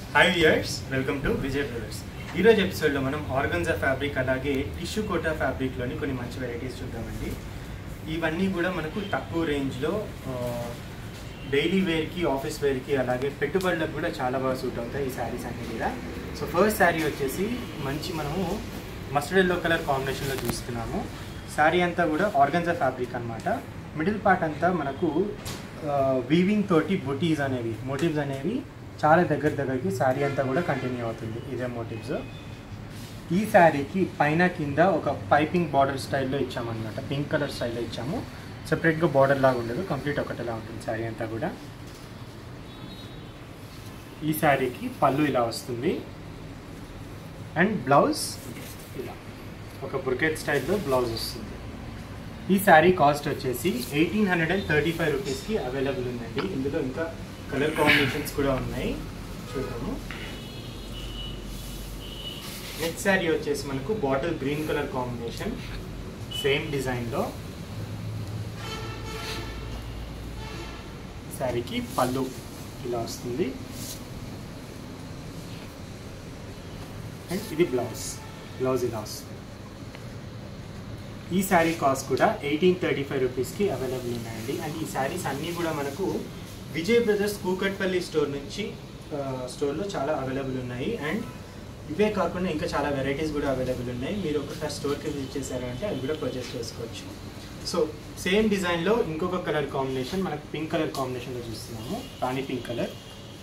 hi viewers welcome to Vijay brothers ఈరోజు ఎపిసోడ్లో మనం ఆర్గన్జా ఫ్యాబ్రిక్ అలాగే టిష్యూ కోటా ఫ్యాబ్రిక్లోని కొన్ని మంచి వెరైటీస్ చూద్దామండి ఇవన్నీ కూడా మనకు తక్కువ రేంజ్లో డైలీ వేర్కి ఆఫీస్ వేర్కి అలాగే పెట్టుబడులకు కూడా చాలా బాగా సూట్ అవుతాయి ఈ శారీస్ అన్నీ కూడా సో ఫస్ట్ శారీ వచ్చేసి మంచి మనము మస్టర్డ్ ఎల్లో కలర్ కాంబినేషన్లో చూస్తున్నాము శారీ అంతా కూడా ఆర్గన్జా ఫ్యాబ్రిక్ అన్నమాట మిడిల్ పార్ట్ అంతా మనకు వీవింగ్ తోటి బుటీస్ అనేవి మోటివ్స్ అనేవి చాలా దగ్గర దగ్గరికి శారీ అంతా కూడా కంటిన్యూ అవుతుంది ఇదే మోటివ్స్ ఈ శారీకి పైన కింద ఒక పైపింగ్ బార్డర్ స్టైల్లో ఇచ్చామన్నమాట పింక్ కలర్ స్టైల్లో ఇచ్చాము సెపరేట్గా బార్డర్ లాగా ఉండదు కంప్లీట్ ఒకటిలా ఉంటుంది శారీ అంతా కూడా ఈ శారీకి పళ్ళు ఇలా వస్తుంది అండ్ బ్లౌజ్ ఇలా ఒక బ్రుకెట్ స్టైల్లో బ్లౌజ్ వస్తుంది ఈ శారీ కాస్ట్ వచ్చేసి eighteen hundred and thirty five రూపీస్కి అవైలబుల్ ఉందండి ఇందులో ఇంకా కలర్ కాంబినేషన్స్ కూడా ఉన్నాయి చూద్దాము నెక్స్ట్ శారీ వచ్చేసి మనకు bottle green colour combination same డిజైన్లో శారీకి పళ్ళు ఇలా వస్తుంది అండ్ ఇది బ్లౌజ్ బ్లౌజ్ ఇలా వస్తుంది ఈ శారీ కాస్ట్ కూడా ఎయిటీన్ థర్టీ ఫైవ్ రూపీస్కి అవైలబుల్ ఉన్నాయండి అండ్ ఈ శారీస్ అన్నీ కూడా మనకు విజయ్ బ్రదర్స్ కూకట్పల్లి స్టోర్ నుంచి స్టోర్లో చాలా అవైలబుల్ ఉన్నాయి అండ్ ఇవే కాకుండా ఇంకా చాలా వెరైటీస్ కూడా అవైలబుల్ ఉన్నాయి మీరు ఒకసారి స్టోర్కి విజిట్ చేశారంటే అవి కూడా పర్చేస్ చేసుకోవచ్చు సో సేమ్ డిజైన్లో ఇంకొక కలర్ కాంబినేషన్ మనకు పింక్ కలర్ కాంబినేషన్లో చూస్తున్నాము రాణి పింక్ కలర్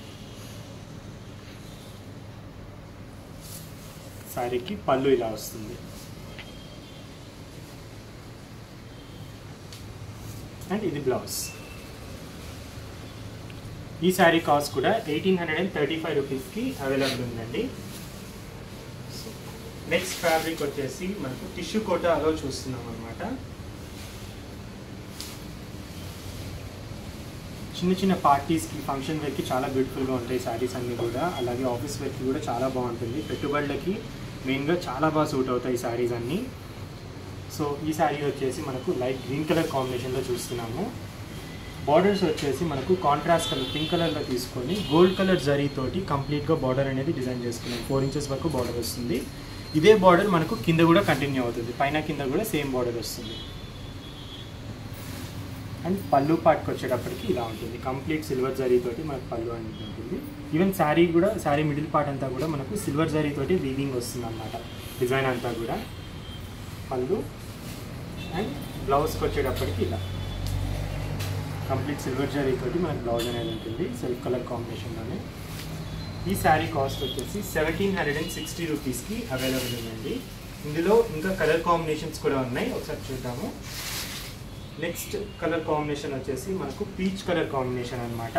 శారీకి పళ్ళు ఇలా వస్తుంది అండ్ ఇది బ్లౌజ్ ఈ శారీ కాస్ట్ కూడా eighteen hundred and thirty five రూపీస్కి అవైలబుల్ ఉందండి నెక్స్ట్ ఫ్యాబ్రిక్ వచ్చేసి మనకు టిష్యూ కోటాలో చూస్తున్నాం అనమాట చిన్న చిన్న పార్టీస్కి ఫంక్షన్ వేర్కి చాలా బ్యూటిఫుల్గా ఉంటాయి శారీస్ అన్నీ కూడా అలాగే ఆఫీస్ వేర్కి కూడా చాలా బాగుంటుంది పెట్టుబడులకి మెయిన్గా చాలా బాగా సూట్ అవుతాయి శారీస్ అన్నీ సో ఈ శారీ వచ్చేసి మనకు లైట్ గ్రీన్ కలర్ కాంబినేషన్లో చూస్తున్నాము బార్డర్స్ వచ్చేసి మనకు కాంట్రాస్ట్ కలర్ పింక్ కలర్లో తీసుకొని గోల్డ్ కలర్ జరీ తోటి కంప్లీట్గా బార్డర్ అనేది డిజైన్ చేసుకున్నాం ఫోర్ ఇంచెస్ వరకు బార్డర్ వస్తుంది ఇదే బార్డర్ మనకు కింద కూడా కంటిన్యూ అవుతుంది పైన కింద కూడా సేమ్ బార్డర్ వస్తుంది అండ్ పళ్ళు పాటుకు వచ్చేటప్పటికి ఇలా ఉంటుంది కంప్లీట్ సిల్వర్ జరీ తోటి మనకు పళ్ళు అనేది ఉంటుంది ఈవెన్ శారీ కూడా శారీ మిడిల్ పార్ట్ అంతా కూడా మనకు సిల్వర్ జరీ తోటి వీవింగ్ వస్తుంది అనమాట డిజైన్ అంతా కూడా పళ్ళు అండ్ బ్లౌజ్కి వచ్చేటప్పటికి ఇలా కంప్లీట్ సిల్వర్ జరీ తోటి మనకు బ్లౌజ్ అనేది ఉంటుంది సెల్ఫ్ కలర్ కాంబినేషన్లోనే ఈ శారీ కాస్ట్ వచ్చేసి సెవెంటీన్ హండ్రెడ్ అండ్ సిక్స్టీ రూపీస్కి అవైలబుల్ ఉందండి ఇందులో ఇంకా కలర్ కాంబినేషన్స్ కూడా ఉన్నాయి ఒకసారి చూద్దాము నెక్స్ట్ కలర్ కాంబినేషన్ వచ్చేసి మనకు పీచ్ కలర్ కాంబినేషన్ అనమాట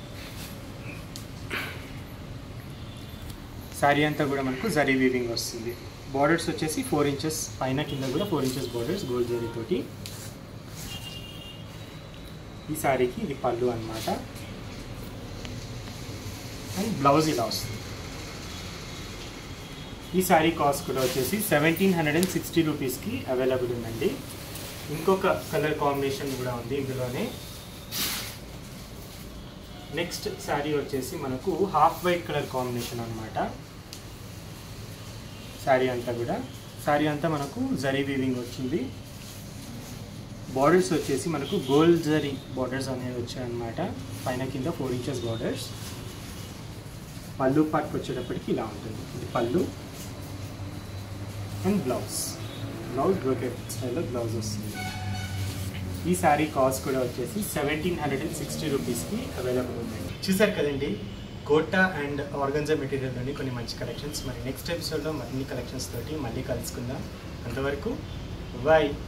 శారీ అంతా కూడా మనకు జరీ వీవింగ్ వస్తుంది బార్డర్స్ వచ్చేసి ఫోర్ ఇంచెస్ పైన కింద కూడా four inches borders gold zari తోటి ఈ శారీకి ఇది పళ్ళు అనమాట అండ్ బ్లౌజ్ ఇలా వస్తుంది ఈ శారీ కాస్ట్ కూడా వచ్చేసి సెవెంటీన్ హండ్రెడ్ అండ్ సిక్స్టీ రూపీస్కి అవైలబుల్ ఉందండి ఇంకొక కలర్ కాంబినేషన్ కూడా ఉంది ఇందులోనే నెక్స్ట్ శారీ వచ్చేసి మనకు హాఫ్ వైట్ కలర్ కాంబినేషన్ అనమాట శారీ అంతా కూడా శారీ అంతా మనకు జరీ వీవింగ్ వచ్చింది బార్డర్స్ వచ్చేసి మనకు గోల్డ్ జరీ బార్డర్స్ అనేవి వచ్చాయన్నమాట పైన కింద ఫోర్ ఇంచెస్ బార్డర్స్ పళ్ళు పార్ట్కి వచ్చేటప్పటికి ఇలా ఉంటుంది ఇది పళ్ళు అండ్ బ్లౌజ్ బ్లౌజ్ బ్రోకెట్ స్టైల్లో బ్లౌజ్ వస్తుంది ఈ శారీ కాస్ట్ కూడా వచ్చేసి సెవెంటీన్ హండ్రెడ్ అండ్ సిక్స్టీ రూపీస్కి అవైలబుల్ ఉందండి చూసారు కదండి కోటా అండ్ ఆర్గన్జా మెటీరియల్లోని కొన్ని మంచి కలెక్షన్స్ మరి నెక్స్ట్ ఎపిసోడ్లో మరిన్ని కలెక్షన్స్ తోటి మళ్ళీ కలుసుకుందాం అంతవరకు బాయ్